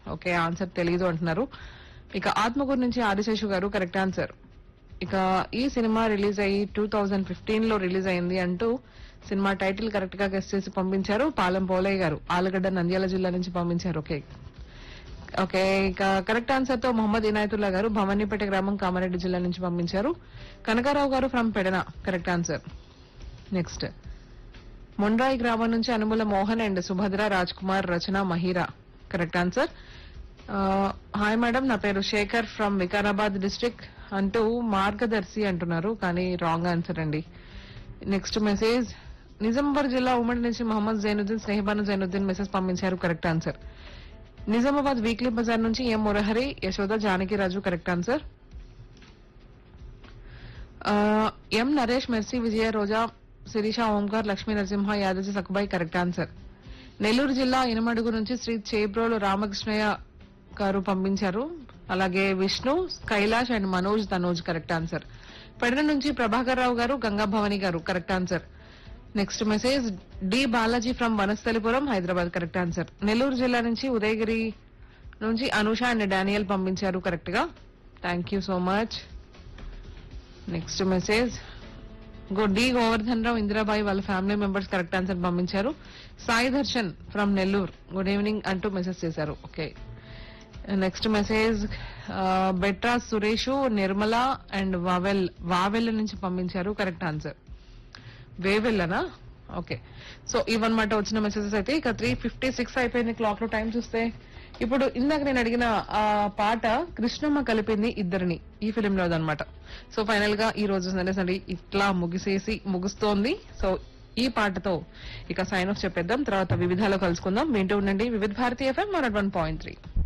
okay answer తెలియదు అంటున్నారు ఇక ఆత్మకూరు నుంచి ఆదిశేషు గారు కరెక్ట్ ఆన్సర్ ఇక ఈ సినిమా రిలీజ్ అయ్యి టూ థౌజండ్ ఫిఫ్టీన్ లో రిలీజ్ అయింది అంటూ సినిమా టైటిల్ కరెక్ట్ గా గెస్ట్ చేసి పంపించారు పాలెం పోలయ్య గారు ఆలగడ్డ నంద్యాల జిల్లా నుంచి పంపించారు ఓకే ఓకే ఇక కరెక్ట్ ఆన్సర్ తో మొహమ్మద్ ఇనాయతుల్లా గారు భవానీపేట గ్రామం కామారెడ్డి జిల్లా నుంచి పంపించారు Kanakarao garu from Pedana correct answer next Mondrai గ్రామం నుంచి Anumula Mohan and Subhadra Raj Kumar Rachana Mahira correct answer hi madam నా పేరు శేఖర్ ఫ్రమ్ వికారాబాద్ డిస్ట్రిక్ట్ అంటూ మార్గదర్శి అంటున్నారు కానీ రాంగ్ ఆన్సర్ అండి నెక్స్ట్ మెసేజ్ నిజామాబాద్ జిల్లా ఉమ్మడి నుంచి మొహమ్మద్ జైనుద్దీన్ స్నేహబాను జైనుద్దీన్ మెసేజ్ పంపించారు correct answer Nizamabad weekly Bazar నుంచి M Murahari Yashoda Janakiraju correct answer ఆ, M Naresh Mercy Vijaya Roja Sirisha Omkar Lakshmi Narasimha Yadaji Sakubai correct answer Nellore జిల్లా ఇనమడుగు నుంచి శ్రీ చేబ్రోలు రామకృష్ణయ్య గారు పంపించారు అలాగే Vishnu Kailash and Manoj Tanoj correct answer Pedana నుంచి ప్రభాకర్ రావు గారు గంగా భవాని గారు correct answer next message D Balaji from Vanasthalipuram Hyderabad correct answer Nellore జిల్లా నుంచి ఉదయగిరి నుంచి అనుష అండ్ డానియల్ పంపించారు కరెక్ట్ గా thank you so much next message గో డి గోవర్ధన్ రావు ఇందిరాబాయి వాళ్ళ ఫ్యామిలీ మెంబర్స్ కరెక్ట్ ఆన్సర్ పంపించారు Sai Darshan from Nellore good evening అంటూ మెసేజ్ చేశారు okay next message Betra Suresh Nirmala and Vavel Vavel నుంచి పంపించారు కరెక్ట్ ఆన్సర్ వేవెల్లనా ఓకే సో ఇవన్నమాట వచ్చిన మెసేజెస్ అయితే ఇక త్రీ ఫిఫ్టీ సిక్స్ అయిపోయింది క్లాక్ లో టైం చూస్తే ఇప్పుడు ఇందాక నేను అడిగిన ఆ పాట కృష్ణమ్మ కలిపింది ఇద్దరిని ఈ ఫిలిం లో అనమాట సో ఫైనల్ గా ఈ రోజు సండే సండే ఇట్లా ముగిసేసి ముగుస్తోంది సో ఈ పాటతో ఇక సైన్ ఆఫ్ చెప్పేద్దాం తర్వాత వివిధాలో కలుసుకుందాం వింటూ ఉండండి Vividh Bharati FM one point three